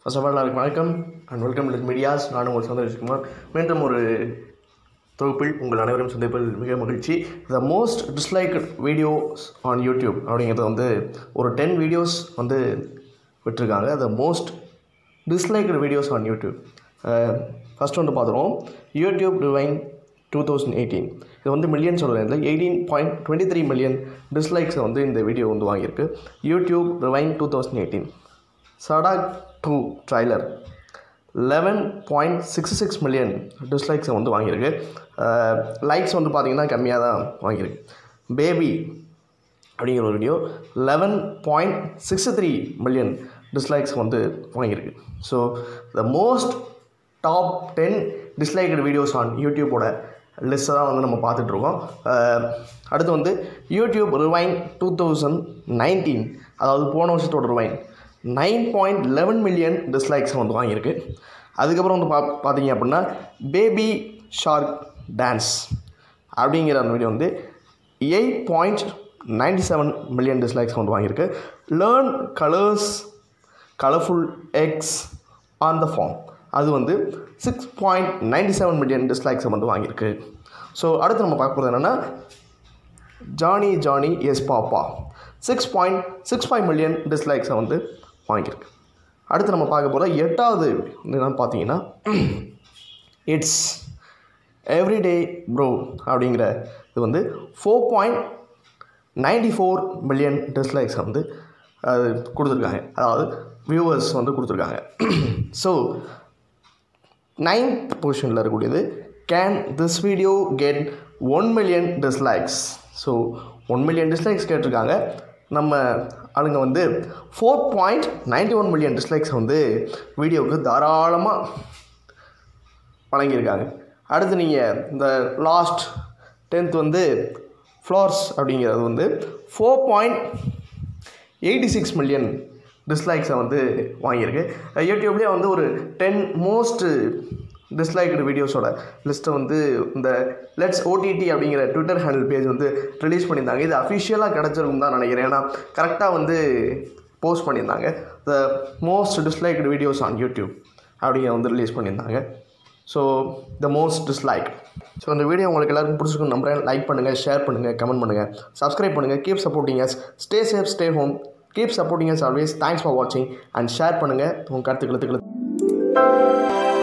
first of all எல்லாருக்கும் வணக்கம் and welcome to medias நானும் உங்கள் சந்திரகுமார் மீண்டும் ஒரு தொகுப்பில் உங்கள் அனைவரும் சந்திப்பில் மிக மகிழ்ச்சி the most disliked videos on YouTube அப்படிங்கிறது வந்து ஒரு டென் வீடியோஸ் வந்து விட்டுருக்காங்க the most disliked videos on YouTube first வந்து பார்த்துருவோம் யூடியூப் டிவைன் டூ தௌசண்ட் எயிட்டீன் இது வந்து மில்லியன் சொல்கிறேன் eighteen point twenty three million டிஸ்லைக்ஸை வந்து இந்த வீடியோ வந்து வாங்கியிருக்கு YouTube rewind two thousand eighteen Sadak two trailer eleven point six six million டிஸ்லைக்ஸை வந்து வாங்கியிருக்கு லைக்ஸ் வந்து பார்த்திங்கன்னா கம்மியாக தான் வாங்கியிருக்கு பேபி அப்படிங்கிற ஒரு video eleven point six three million dislikes வந்து வாங்கியிருக்கு so the most top ten disliked videos on யூடியூப்போட லிஸ்ட்டை தான் வந்து நம்ம பார்த்துட்ருக்கோம் அடுத்து வந்து YouTube rewind two thousand nineteen அதாவது போன வருஷத்தோட rewind nine point eleven million dislikes வந்து வாங்கியிருக்கு அதுக்கப்புறம் வந்து பா பார்த்தீங்க அப்படின்னா பேபி ஷார்க் டான்ஸ் அப்படிங்கிற அந்த வீடியோ வந்து eight point ninety seven million dislikes வந்து வாங்கியிருக்கு learn colours colourful eggs on the farm அது வந்து six point ninety seven million டிஸ்லைக்ஸை வந்து வாங்கியிருக்கு ஸோ அடுத்து நம்ம பார்க்க போகிறது என்னென்னா Johny Johny yes papa six point six five million டிஸ்லைக்ஸை வந்து வாங்கியிருக்கு அடுத்து நம்ம பார்க்க போகிற எட்டாவது வந்து என்னன்னு பார்த்தீங்கன்னா இட்ஸ் எவ்ரிடே ப்ரோ அப்படிங்கிற இது வந்து four point ninety four million டிஸ்லைக்ஸை வந்து அது கொடுத்துருக்காங்க அதாவது வியூவர்ஸ் வந்து கொடுத்துருக்காங்க ஸோ நைன்த் பொசிஷனில் இருக்கக்கூடியது can this video get one million dislikes so one million dislikes கேட்டிருக்காங்க நம்ம ஆளுங்க வந்து four point ninety one million dislikes வந்து வீடியோவுக்கு தாராளமாக வழங்கியிருக்காங்க அடுத்து நீங்கள் இந்த லாஸ்ட் டென்த் வந்து ஃப்ளார்ஸ் அப்படிங்கிறது வந்து four point eighty six million டிஸ்லைக்ஸை வந்து வாங்கியிருக்கு யூடியூப்லேயே வந்து ஒரு டென் மோஸ்ட் டிஸ்லைக்டு வீடியோஸோட லிஸ்ட்டை வந்து இந்த லெட்ஸ் ஓடிடி அப்படிங்கிற ட்விட்டர் ஹேண்டில் பேஜ் வந்து ரிலீஸ் பண்ணியிருந்தாங்க இது அஃபிஷியலாக கிடச்சிருக்கும் தான் நினைக்கிறேன் ஏன்னா கரெக்டாக வந்து போஸ்ட் பண்ணியிருந்தாங்க the most disliked videos on YouTube அப்படிங்கிற வந்து ரிலீஸ் பண்ணியிருந்தாங்க so the most dislike so இந்த வீடியோ உங்களுக்கு எல்லாருக்கும் பிடிச்சிருக்கும் நம்புறேன் லைக் பண்ணுங்கள் ஷேர் பண்ணுங்கள் கமெண்ட் பண்ணுங்கள் சப்ஸ்கிரைப் பண்ணுங்கள் keep supporting us stay safe stay home keep supporting us always thanks for வாட்சிங் அண்ட் ஷேர் பண்ணுங்கள் உங்கள் கருத்துக்களுக்கு